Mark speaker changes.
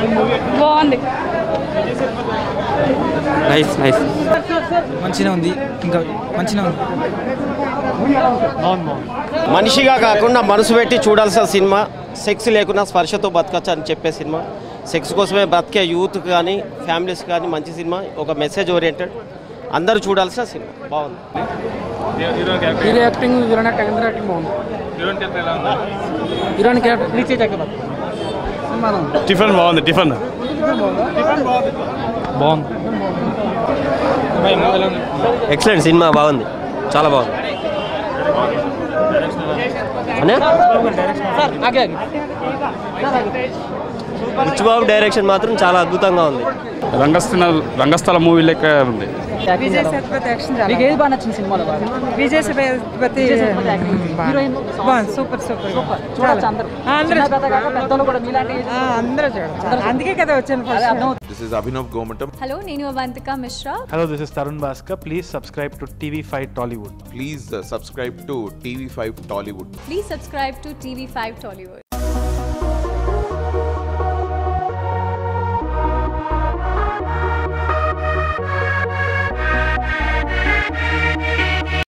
Speaker 1: బాగుంది
Speaker 2: nice nice
Speaker 3: మంచిగా ఉంది ఇంకా మంచిగా ఉంది
Speaker 4: మనిషిగా కాకుండా మనసు పెట్టి చూడాల్సిన సినిమా సెక్స్ లేకుండా స్పర్శతో బతకచ్చు అని చెప్పే సినిమా సెక్స్ కోసమే బతికే యూత్ కానీ ఫ్యామిలీస్ కానీ మంచి సినిమా ఒక మెసేజ్ ఓరియంటెడ్ అందరూ చూడాల్సిన సినిమా బాగుంది
Speaker 3: హీరో యాక్టింగ్ హీరోయిన్ యాక్టింగ్ అందరూ యాక్టింగ్ బాగుంది హీరోయిన్ క్యారెక్టర్ ప్లీజ్ చేయక
Speaker 5: టిఫిన్ బాగుంది టిఫిన్
Speaker 3: బాగుంది
Speaker 2: ఎక్సలెంట్ సినిమా బాగుంది చాలా బాగుంది అనే బాబు డైరెక్షన్ మాత్రం చాలా అద్భుతంగా ఉంది
Speaker 5: రంగస్థల రంగస్థల మూవీ లెక్క ఉంది
Speaker 6: విజయ్ సేతుపతి యాక్షన్
Speaker 3: మీకు ఏది బాగా నచ్చింది సినిమాలో బాగా
Speaker 6: విజయ్ సేతుపతి
Speaker 3: హీరోయిన్
Speaker 6: బాగుంది సూపర్ సూపర్
Speaker 3: చూడొచ్చు అందరూ
Speaker 6: ఆ, అందరూ
Speaker 3: చిన్న పెద్ద కాక పెద్దలు కూడా మీలాంటి
Speaker 6: ఆ, అందరూ చూడచ్చు అందుకే కదా వచ్చాను first
Speaker 7: This is Abhinav Gomatam.
Speaker 1: Hello నేను Avantika Mishra
Speaker 8: Hello, this is Tarun Bhaskar. Please subscribe to TV5 Tollywood.
Speaker 7: Please uh, subscribe to TV5 Tollywood.
Speaker 1: Please subscribe to TV five Tollywood